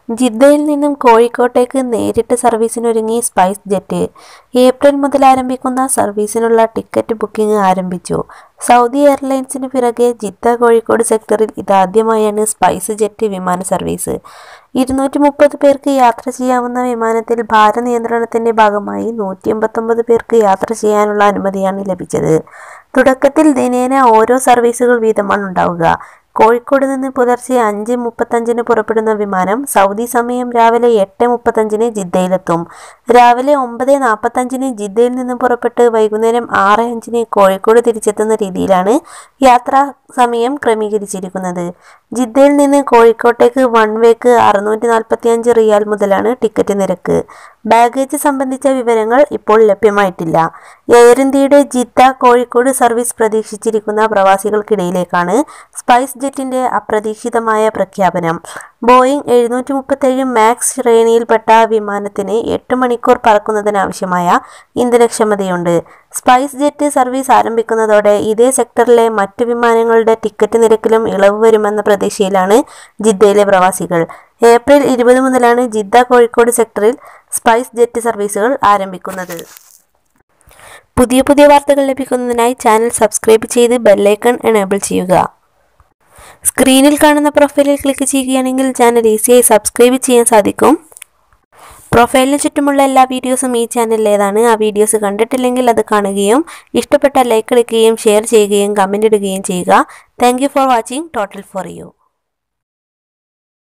ജിദ്ദയിൽ നിന്നും കോഴിക്കോട്ടേക്ക് നേരിട്ട് സർവീസിനൊരുങ്ങി സ്പൈസ് ജെറ്റ് ഏപ്രിൽ മുതൽ ആരംഭിക്കുന്ന സർവീസിനുള്ള ടിക്കറ്റ് ബുക്കിംഗ് ആരംഭിച്ചു സൗദി എയർലൈൻസിന് പിറകെ ജിദ്ദ കോഴിക്കോട് സെക്ടറിൽ ഇതാദ്യമായാണ് സ്പൈസ് ജെറ്റ് വിമാന സർവീസ് ഇരുന്നൂറ്റി മുപ്പത് പേർക്ക് യാത്ര ചെയ്യാവുന്ന വിമാനത്തിൽ ഭാരനിയന്ത്രണത്തിന്റെ ഭാഗമായി നൂറ്റി എൺപത്തൊമ്പത് പേർക്ക് യാത്ര ചെയ്യാനുള്ള അനുമതിയാണ് ലഭിച്ചത് തുടക്കത്തിൽ ദിനേന ഓരോ സർവീസുകൾ വീതമാണ് ഉണ്ടാവുക കോഴിക്കോട് നിന്ന് പുലർച്ചെ അഞ്ച് മുപ്പത്തഞ്ചിന് പുറപ്പെടുന്ന വിമാനം സൗദി സമയം രാവിലെ എട്ട് മുപ്പത്തഞ്ചിന് ജിദ്ദയിലെത്തും രാവിലെ ഒമ്പത് നാൽപ്പത്തഞ്ചിന് ജിദ്ദയിൽ നിന്ന് പുറപ്പെട്ട് വൈകുന്നേരം ആറ് അഞ്ചിന് കോഴിക്കോട് തിരിച്ചെത്തുന്ന രീതിയിലാണ് യാത്രാ സമയം ക്രമീകരിച്ചിരിക്കുന്നത് ജിദ്ദയിൽ നിന്ന് കോഴിക്കോട്ടേക്ക് വൺ വേക്ക് അറുന്നൂറ്റി നാൽപ്പത്തി അഞ്ച് റിയാൽ മുതലാണ് ടിക്കറ്റ് നിരക്ക് ബാഗേജ് സംബന്ധിച്ച വിവരങ്ങൾ ഇപ്പോൾ ലഭ്യമായിട്ടില്ല എയർ ഇന്ത്യയുടെ ജിദ്ദ കോഴിക്കോട് സർവീസ് പ്രതീക്ഷിച്ചിരിക്കുന്ന പ്രവാസികൾക്കിടയിലേക്കാണ് സ്പൈസ് ജെറ്റിന്റെ അപ്രതീക്ഷിതമായ പ്രഖ്യാപനം ബോയിങ് എഴുന്നൂറ്റി മുപ്പത്തേഴ് മാക്സ് ശ്രേണിയിൽപ്പെട്ട വിമാനത്തിന് എട്ട് മണിക്കൂർ പറക്കുന്നതിനാവശ്യമായ ഇന്ധനക്ഷമതയുണ്ട് സ്പൈസ് ജെറ്റ് സർവീസ് ആരംഭിക്കുന്നതോടെ ഇതേ സെക്ടറിലെ മറ്റു വിമാനങ്ങളുടെ ടിക്കറ്റ് നിരക്കിലും ഇളവ് വരുമെന്ന പ്രതീക്ഷയിലാണ് ജിദ്ദയിലെ പ്രവാസികൾ ഏപ്രിൽ ഇരുപത് മുതലാണ് ജിദ്ദ കോഴിക്കോട് സെക്ടറിൽ സ്പൈസ് ജെറ്റ് സർവീസുകൾ ആരംഭിക്കുന്നത് പുതിയ പുതിയ വാർത്തകൾ ലഭിക്കുന്നതിനായി ചാനൽ സബ്സ്ക്രൈബ് ചെയ്ത് ബെല്ലൈക്കൺ എനേബിൾ ചെയ്യുക സ്ക്രീനിൽ കാണുന്ന പ്രൊഫൈലിൽ ക്ലിക്ക് ചെയ്യുകയാണെങ്കിൽ ചാനൽ ഈസിയായി സബ്സ്ക്രൈബ് ചെയ്യാൻ സാധിക്കും പ്രൊഫൈലിന് ചുറ്റുമുള്ള എല്ലാ വീഡിയോസും ഈ ചാനലിലേതാണ് ആ വീഡിയോസ് കണ്ടിട്ടില്ലെങ്കിൽ അത് കാണുകയും ഇഷ്ടപ്പെട്ട ലൈക്ക് അടിക്കുകയും ഷെയർ ചെയ്യുകയും കമൻ്റ് ഇടുകയും ചെയ്യുക thank for watching Total For U